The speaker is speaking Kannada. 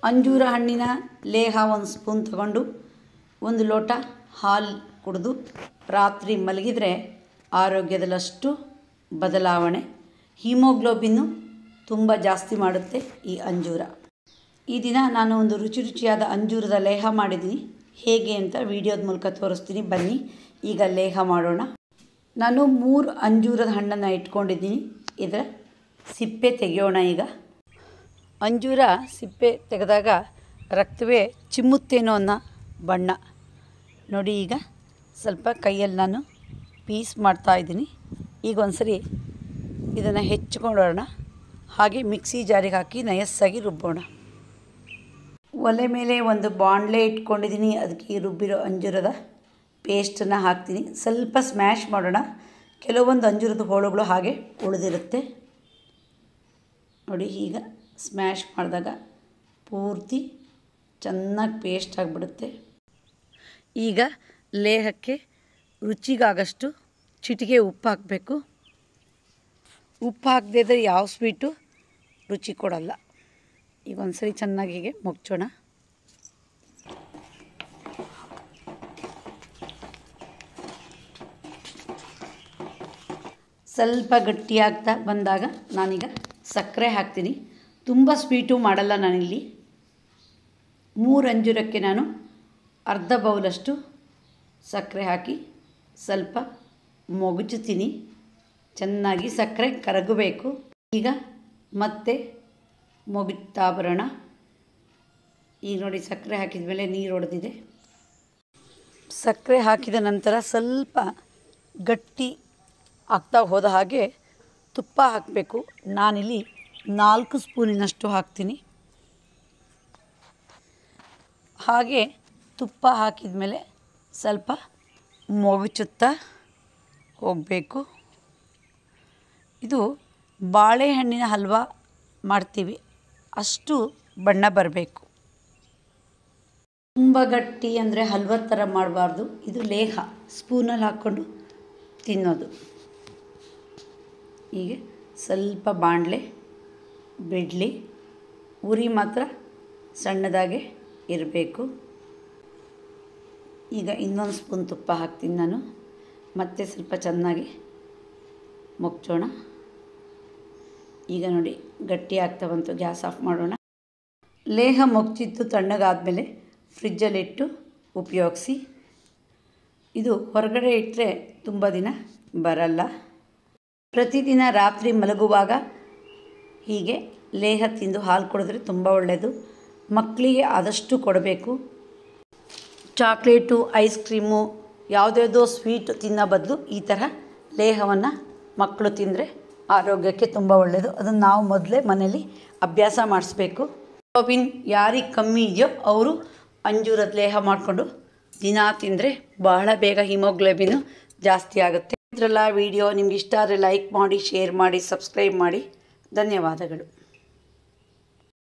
ಅಂಜೂರ ಹಣ್ಣಿನ ಲೇಹ ಒಂದು ಸ್ಪೂನ್ ತಗೊಂಡು ಒಂದು ಲೋಟ ಹಾಲು ಕುಡಿದು ರಾತ್ರಿ ಮಲಗಿದರೆ ಆರೋಗ್ಯದಲ್ಲಷ್ಟು ಬದಲಾವಣೆ ಹೀಮೋಗ್ಲೋಬಿನ್ನು ತುಂಬ ಜಾಸ್ತಿ ಮಾಡುತ್ತೆ ಈ ಅಂಜೂರ ಈ ದಿನ ನಾನು ಒಂದು ರುಚಿ ರುಚಿಯಾದ ಅಂಜೂರದ ಲೇಹ ಮಾಡಿದ್ದೀನಿ ಹೇಗೆ ಅಂತ ವಿಡಿಯೋದ ಮೂಲಕ ತೋರಿಸ್ತೀನಿ ಬನ್ನಿ ಈಗ ಲೇಹ ಮಾಡೋಣ ನಾನು ಮೂರು ಅಂಜೂರದ ಹಣ್ಣನ್ನು ಇಟ್ಕೊಂಡಿದ್ದೀನಿ ಇದರ ಸಿಪ್ಪೆ ತೆಗೆಯೋಣ ಈಗ ಅಂಜೂರ ಸಿಪ್ಪೆ ತೆಗೆದಾಗ ರಕ್ತವೇ ಚಿಮ್ಮುತ್ತೇನೋ ಅನ್ನೋ ಬಣ್ಣ ನೋಡಿ ಈಗ ಸ್ವಲ್ಪ ಕೈಯಲ್ಲಿ ನಾನು ಪೀಸ್ ಮಾಡ್ತಾಯಿದ್ದೀನಿ ಈಗ ಒಂದ್ಸರಿ ಇದನ್ನು ಹೆಚ್ಚಿಕೊಂಡೋಣ ಹಾಗೆ ಮಿಕ್ಸಿ ಜಾರಿಗೆ ಹಾಕಿ ನಯಸ್ಸಾಗಿ ರುಬ್ಬೋಣ ಒಲೆ ಮೇಲೆ ಒಂದು ಬಾಣಲೆ ಇಟ್ಕೊಂಡಿದ್ದೀನಿ ಅದಕ್ಕೆ ಈ ರುಬ್ಬಿರೋ ಅಂಜೂರದ ಪೇಸ್ಟನ್ನು ಹಾಕ್ತೀನಿ ಸ್ವಲ್ಪ ಸ್ಮ್ಯಾಶ್ ಮಾಡೋಣ ಕೆಲವೊಂದು ಅಂಜೂರದ ಹೋಳುಗಳು ಹಾಗೆ ಉಳಿದಿರುತ್ತೆ ನೋಡಿ ಈಗ ಸ್ಮ್ಯಾಶ್ ಮಾಡಿದಾಗ ಪೂರ್ತಿ ಚೆನ್ನಾಗಿ ಪೇಸ್ಟ್ ಆಗಿಬಿಡುತ್ತೆ ಈಗ ಲೇಹಕ್ಕೆ ರುಚಿಗಾಗಷ್ಟು ಚಿಟಿಕೆ ಉಪ್ಪು ಹಾಕಬೇಕು ಉಪ್ಪು ಹಾಕದೇ ಇದ್ದರೆ ಯಾವ ಸ್ವೀಟು ರುಚಿ ಕೊಡಲ್ಲ ಈಗ ಒಂದ್ಸರಿ ಚೆನ್ನಾಗಿ ಹೀಗೆ ಮುಗ್ಚೋಣ ಸ್ವಲ್ಪ ಗಟ್ಟಿಯಾಗ್ತಾ ಬಂದಾಗ ನಾನೀಗ ಸಕ್ಕರೆ ಹಾಕ್ತೀನಿ ತುಂಬ ಸ್ವೀಟು ಮಾಡಲ್ಲ ನಾನಿಲ್ಲಿ ಮೂರು ಅಂಜೂರಕ್ಕೆ ನಾನು ಅರ್ಧ ಬೌಲಷ್ಟು ಸಕ್ಕರೆ ಹಾಕಿ ಸ್ವಲ್ಪ ಮೊಗಚುತ್ತೀನಿ ಚೆನ್ನಾಗಿ ಸಕ್ಕರೆ ಕರಗಬೇಕು ಈಗ ಮತ್ತೆ ಮೊಗುತ್ತಾ ಬರೋಣ ಈಗ ನೋಡಿ ಸಕ್ಕರೆ ಹಾಕಿದ ಮೇಲೆ ನೀರು ಹೊಡೆದಿದೆ ಸಕ್ಕರೆ ಹಾಕಿದ ನಂತರ ಸ್ವಲ್ಪ ಗಟ್ಟಿ ಆಗ್ತಾ ಹೋದ ಹಾಗೆ ತುಪ್ಪ ಹಾಕಬೇಕು ನಾನಿಲ್ಲಿ ನಾಲ್ಕು ಸ್ಪೂನಿನಷ್ಟು ಹಾಕ್ತೀನಿ ಹಾಗೆ ತುಪ್ಪ ಹಾಕಿದ ಮೇಲೆ ಸ್ವಲ್ಪ ಮೊಗಚುತ್ತಾ ಹೋಗಬೇಕು ಇದು ಬಾಳೆಹಣ್ಣಿನ ಹಲ್ವ ಮಾಡ್ತೀವಿ ಅಷ್ಟು ಬಣ್ಣ ಬರಬೇಕು ತುಂಬ ಗಟ್ಟಿ ಅಂದರೆ ಹಲ್ವ ಥರ ಮಾಡಬಾರ್ದು ಇದು ಲೇಹ ಸ್ಪೂನಲ್ಲಿ ಹಾಕ್ಕೊಂಡು ತಿನ್ನೋದು ಹೀಗೆ ಸ್ವಲ್ಪ ಬಾಣಲೆ ಬಿಡಲಿ ಉರಿ ಮಾತ್ರ ಸಣ್ಣದಾಗೆ ಇರಬೇಕು ಈಗ ಇನ್ನೊಂದು ಸ್ಪೂನ್ ತುಪ್ಪ ಹಾಕ್ತೀನಿ ನಾನು ಮತ್ತೆ ಸ್ವಲ್ಪ ಚೆನ್ನಾಗಿ ಮುಗ್ಚೋಣ ಈಗ ನೋಡಿ ಗಟ್ಟಿ ಆಗ್ತಾ ಬಂತು ಗ್ಯಾಸ್ ಆಫ್ ಮಾಡೋಣ ಲೇಹ ಮುಗ್ಚಿದ್ದು ತಣ್ಣಗಾದಮೇಲೆ ಫ್ರಿಜ್ಜಲ್ಲಿಟ್ಟು ಉಪಯೋಗಿಸಿ ಇದು ಹೊರಗಡೆ ಇಟ್ಟರೆ ತುಂಬ ದಿನ ಬರಲ್ಲ ಪ್ರತಿದಿನ ರಾತ್ರಿ ಮಲಗುವಾಗ ಹೀಗೆ ಲೇಹ ತಿಂದು ಹಾಲು ಕುಡಿದ್ರೆ ತುಂಬ ಒಳ್ಳೆಯದು ಮಕ್ಕಳಿಗೆ ಆದಷ್ಟು ಕೊಡಬೇಕು ಚಾಕ್ಲೇಟು ಐಸ್ ಕ್ರೀಮು ಯಾವುದ್ಯಾವುದೋ ಸ್ವೀಟ್ ತಿನ್ನೋ ಬದಲು ಈ ಥರ ಲೇಹವನ್ನು ಮಕ್ಕಳು ತಿಂದರೆ ಆರೋಗ್ಯಕ್ಕೆ ತುಂಬ ಒಳ್ಳೆಯದು ಅದನ್ನು ನಾವು ಮೊದಲೇ ಮನೇಲಿ ಅಭ್ಯಾಸ ಮಾಡಿಸ್ಬೇಕು ಹಿಮೋಗ್ಲೋಬಿನ್ ಯಾರಿಗೆ ಕಮ್ಮಿ ಇದೆಯೋ ಅವರು ಅಂಜೂರದ ಲೇಹ ಮಾಡಿಕೊಂಡು ದಿನ ತಿಂದರೆ ಬಹಳ ಬೇಗ ಹಿಮೋಗ್ಲೋಬಿನು ಜಾಸ್ತಿ ಆಗುತ್ತೆ ಇದರಲ್ಲ ವಿಡಿಯೋ ನಿಮ್ಗೆ ಇಷ್ಟ ಆದರೆ ಲೈಕ್ ಮಾಡಿ ಶೇರ್ ಮಾಡಿ ಸಬ್ಸ್ಕ್ರೈಬ್ ಮಾಡಿ ಧನ್ಯವಾದಗಳು